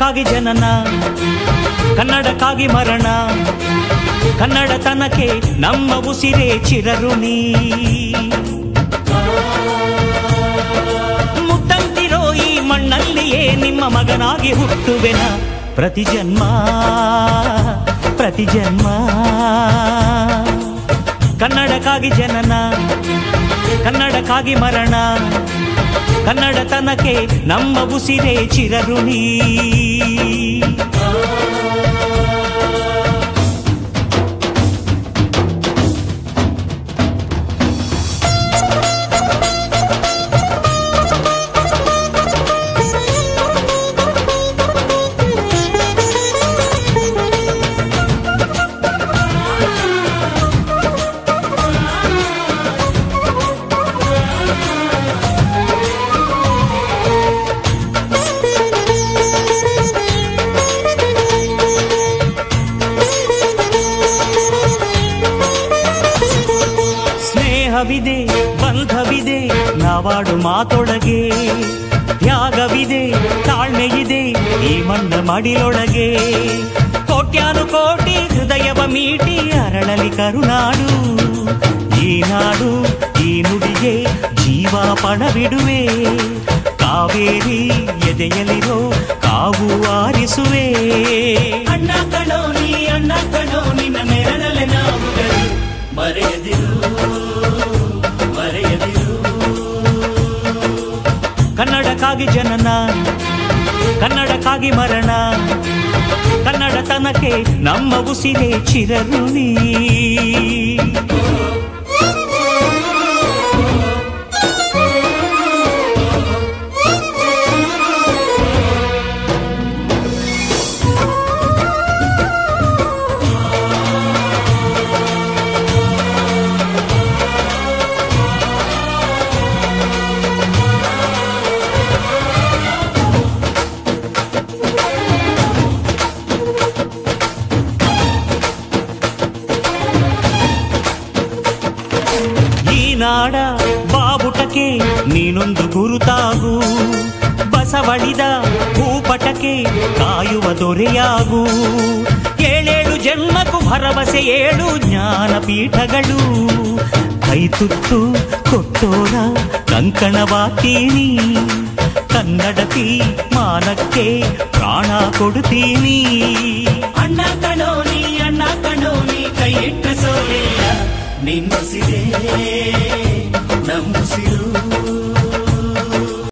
ಕನ್ನಡಕ್ಕಾಗಿ ಜನನ ಕನ್ನಡಕ್ಕಾಗಿ ಮರಣ ಕನ್ನಡತನಕ್ಕೆ ನಮ್ಮ ಉಸಿರೇ ಚಿರಋಣಿ ಮುತ್ತಂತಿರೋ ಈ ಮಣ್ಣಲ್ಲಿಯೇ ನಿಮ್ಮ ಮಗನಾಗಿ ಹುಟ್ಟುವೆನ ಪ್ರತಿ ಜನ್ಮ ಪ್ರತಿ ಜನ್ಮ ಕನ್ನಡಕ್ಕಾಗಿ ಜನನ ಕನ್ನಡಕ್ಕಾಗಿ ಮರಣ ಕನ್ನಡತನಕ್ಕೆ ನಮ್ಮ ಉಸಿರೇ ಚಿರಋಣಿ ಸ್ನೇಹವಿದೆ ಬಂಧವಿದೆ ನಾವಾಡು ಮಾತೊಳಗೆ ತ್ಯಾಗವಿದೆ ತಾಳ್ಮೆಯಿದೆ ಈ ಮಣ್ಣ ಮಡಿಲೊಳಗೆ ಕೋಟ್ಯಾನು ಕೋಟಿ ಹೃದಯವ ಮೀಟಿ ಅರಳಲಿ ಕರುನಾಡು ಈ ನಾಡು ಈ ನುಡಿಗೆ ಜೀವ ಪಣವಿಡುವೆ ಕಾವೇರಿ ಎದೆಯಲಿರೋ ಕಾವು ಆರಿಸುವೆ ಅಣ್ಣ ಕಣೋ ನೀ ಅಣ್ಣ ಕಣೋ ನಿನ್ನ ನೆರಳಲೆ ನಾವುಗಳು ಮರೆಯದಿರು ಮರೆಯದಿರು ಕನ್ನಡಕ್ಕಾಗಿ ಜನನ ಕನ್ನಡಕ್ಕಾಗಿ ಮರಣ ಕನ್ನಡತನಕ್ಕೆ ನಮ್ಮ ಉಸಿರೇ ಚಿರಋಣಿ ಈ ನಾಡ ಬಾವುಟಕ್ಕೆ ನೀನೊಂದು ಗುರುತಾಗು ಬಸವಳಿದ ಭೂಪಟಕ್ಕೆ ಕಾಯುವ ದೊರೆಯಾಗು ಏಳೇಳು ಜನ್ಮಕ್ಕೂ ಭರವಸೆ ಏಳು ಜ್ಞಾನಪೀಠಗಳು ಕೈ ತುತ್ತು ಕೊಟ್ಟೋರ ಕಂಕಣವಾತೀನಿ ಕನ್ನಡತಿ ಮಾನಕ್ಕೆ ಪ್ರಾಣ ಕೊಡುತ್ತೀನಿ ಅಣ್ಣ ಕಣೋ ನೀ ಅಣ್ಣ ಕಣೋ ನೀ ಕೈ ಇಟ್ಟ ಸೋಲಿಲ್ಲ ನಿನ್ನುಸಿರೇ ನಮ್ಮುಸಿರು